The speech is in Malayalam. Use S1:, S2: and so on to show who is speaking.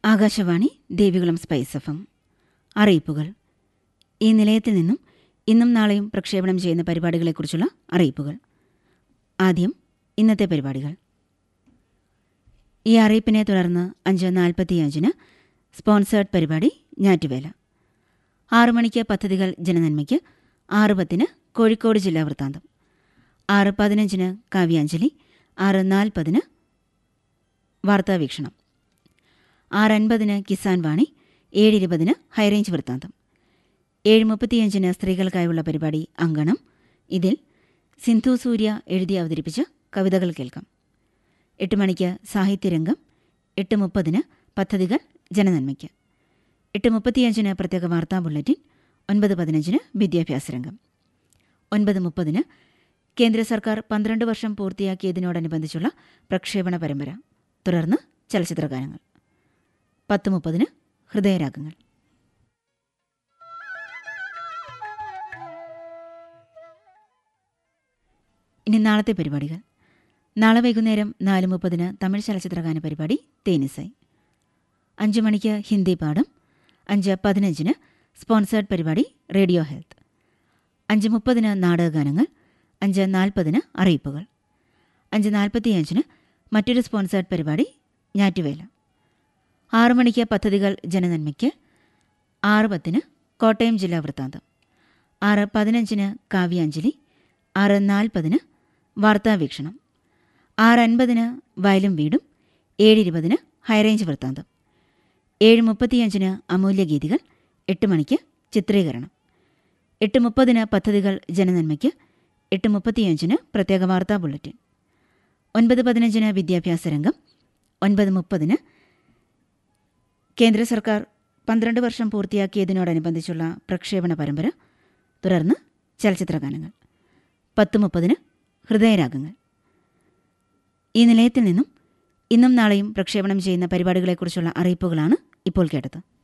S1: Akashvani Devikulam Spice F M അറിയിപ്പുകൾ ഈ നിലയത്തിൽ നിന്നും ഇന്നും നാളെയും പ്രക്ഷേപണം ചെയ്യുന്ന പരിപാടികളെക്കുറിച്ചുള്ള അറിയിപ്പുകൾ ആദ്യം ഇന്നത്തെ പരിപാടികൾ ഈ അറിയിപ്പിനെ തുടർന്ന് അഞ്ച് നാൽപ്പത്തിയഞ്ചിന് സ്പോൺസേർഡ് പരിപാടി ഞാറ്റുവേല ആറു മണിക്ക് പദ്ധതികൾ ജനനന്മയ്ക്ക് ആറ് പത്തിന് കോഴിക്കോട് ജില്ലാ വൃത്താന്തം ആറ് പതിനഞ്ചിന് കാവ്യാഞ്ജലി ആറ് നാൽപ്പതിന് വാർത്താവീക്ഷണം ആറ് അൻപതിന് കിസാൻ വാണി ഏഴ് ഇരുപതിന് ഹൈറേഞ്ച് വൃത്താന്തം ഏഴ് മുപ്പത്തിയഞ്ചിന് സ്ത്രീകൾക്കായുള്ള പരിപാടി അങ്കണം ഇതിൽ സിന്ധു സൂര്യ എഴുതി അവതരിപ്പിച്ച കവിതകൾ കേൾക്കാം എട്ട് മണിക്ക് സാഹിത്യരംഗം എട്ട് മുപ്പതിന് പദ്ധതികൾ ജനനന്മയ്ക്ക് എട്ട് മുപ്പത്തിയഞ്ചിന് പ്രത്യേക വാർത്താ ബുള്ളറ്റിൻ ഒൻപത് പതിനഞ്ചിന് വിദ്യാഭ്യാസ രംഗം ഒൻപത് മുപ്പതിന് കേന്ദ്ര സർക്കാർ പന്ത്രണ്ട് വർഷം പൂർത്തിയാക്കിയതിനോടനുബന്ധിച്ചുള്ള പ്രക്ഷേപണ പരമ്പര തുടർന്ന് ചലച്ചിത്രഗാനങ്ങൾ പത്ത് മുപ്പതിന് ഹൃദയരാഗങ്ങൾ ഇനി നാളത്തെ പരിപാടികൾ നാളെ വൈകുന്നേരം നാല് മുപ്പതിന് തമിഴ് ചലച്ചിത്രഗാന പരിപാടി തേനിസായി അഞ്ച് മണിക്ക് ഹിന്ദി പാഠം അഞ്ച് പതിനഞ്ചിന് സ്പോൺസേർഡ് പരിപാടി റേഡിയോ ഹെൽത്ത് അഞ്ച് മുപ്പതിന് നാടകഗാനങ്ങൾ അഞ്ച് നാൽപ്പതിന് അറിയിപ്പുകൾ അഞ്ച് നാൽപ്പത്തിയഞ്ചിന് മറ്റൊരു സ്പോൺസേർഡ് പരിപാടി ഞാറ്റുവേല ആറു മണിക്ക് പദ്ധതികൾ ജനനന്മയ്ക്ക് ആറ് പത്തിന് കോട്ടയം ജില്ലാ വൃത്താന്തം ആറ് പതിനഞ്ചിന് കാവ്യാഞ്ജലി ആറ് നാൽപ്പതിന് വാർത്താവീക്ഷണം ആറ് അൻപതിന് വയലും വീടും ഏഴ് ഇരുപതിന് ഹൈറേഞ്ച് വൃത്താന്തം ഏഴ് മുപ്പത്തിയഞ്ചിന് അമൂല്യഗീതികൾ എട്ട് മണിക്ക് ചിത്രീകരണം എട്ട് മുപ്പതിന് പദ്ധതികൾ ജനനന്മയ്ക്ക് എട്ട് മുപ്പത്തിയഞ്ചിന് പ്രത്യേക വാർത്താ ബുള്ളറ്റിൻ ഒൻപത് പതിനഞ്ചിന് വിദ്യാഭ്യാസ രംഗം ഒൻപത് മുപ്പതിന് കേന്ദ്ര സർക്കാർ പന്ത്രണ്ട് വർഷം പൂർത്തിയാക്കിയതിനോടനുബന്ധിച്ചുള്ള പ്രക്ഷേപണ പരമ്പര തുടർന്ന് ചലച്ചിത്രഗാനങ്ങൾ പത്ത് മുപ്പതിന് ഹൃദയരാഗങ്ങൾ ഈ നിലയത്തിൽ നിന്നും ഇന്നും നാളെയും പ്രക്ഷേപണം ചെയ്യുന്ന പരിപാടികളെക്കുറിച്ചുള്ള അറിയിപ്പുകളാണ് ഇപ്പോൾ കേട്ടത്